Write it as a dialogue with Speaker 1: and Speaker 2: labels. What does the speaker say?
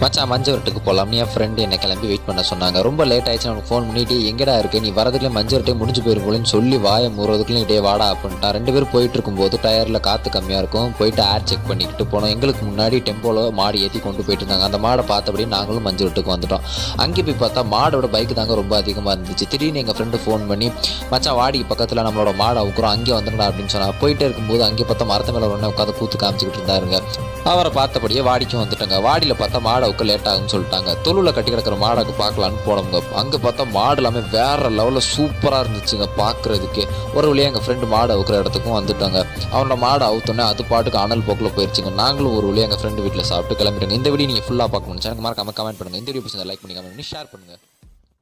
Speaker 1: மச்சான் மஞ்சவரட்டுக்கு போகலாம்னு என் ஃப்ரெண்டு என்னை கிளம்பி வெயிட் பண்ண சொன்னாங்க ரொம்ப லேட் ஆயிடுச்சு அவனுக்கு ஃபோன் பண்ணிட்டு எங்கடா இருக்கு நீ வரதுக்குள்ளே மஞ்சவரட்டே முடிஞ்சு போயிருக்கோன்னு சொல்லி வாயை மூறதுக்குள்ளே டே வாடா அப்படின்ட்டான் ரெண்டு பேரும் போயிட்டு இருக்கும்போது டயரில் காற்று கம்மியாக இருக்கும் போயிட்டு ஏர் செக் பண்ணிக்கிட்டு போனோம் எங்களுக்கு முன்னாடி டெம்போவில் மாடு ஏற்றி கொண்டு போயிட்டு இருந்தாங்க அந்த மாடை பார்த்தபடி நாங்களும் மஞ்சவரட்டுக்கு வந்துட்டோம் அங்கே போய் பார்த்தா மாடோட பைக் தாங்க ரொம்ப அதிகமாக இருந்துச்சு திடீர்னு எங்கள் ஃப்ரெண்டு ஃபோன் பண்ணி மச்சான் வாடிக்கு பக்கத்தில் நம்மளோட மாடை அவுக்குறோம் அங்கே வந்துடா அப்படின்னு சொன்னா போயிட்டே இருக்கும்போது அங்கே பார்த்தா மரத்து மேலே ஒன்று உட்காந்து கூத்து காமிச்சிக்கிட்டு இருந்தாருங்க அவரை பார்த்தபடியே வாடிக்கும் வந்துட்டோங்க வாடியில் பார்த்தா மாடை அவுக்க லேட் ஆகும்னு சொல்லிட்டாங்க தொழுவில் கட்டி கிடக்கிற மாடாக்கு பார்க்கலான்னு போனோங்க அங்கே பார்த்தா மாடு எல்லாமே வேற லெவலில் சூப்பராக இருந்துச்சுங்க பார்க்குறதுக்கு ஒரு வழியாக எங்கள் ஃப்ரெண்டு மாடு அவுக்கிற இடத்துக்கும் வந்துட்டாங்க அவனோட மாடை அவுத்தோன்னே அது பாட்டுக்கு அனல் போக்கில் போயிருச்சுங்க நாங்களும் ஒரு வழியாக எங்கள் ஃப்ரெண்டு வீட்டில் சாப்பிட்டு கிளம்பிட்டோங்க இந்த வீடியோ நீங்கள் ஃபுல்லாக பார்க்கணும் சேனல் மறக்காம கமெண்ட் பண்ணுங்கள் இந்த வீடியோ பிடிச்சதை லைக் பண்ணி கமெண்ட் பண்ணி ஷேர் பண்ணுங்கள்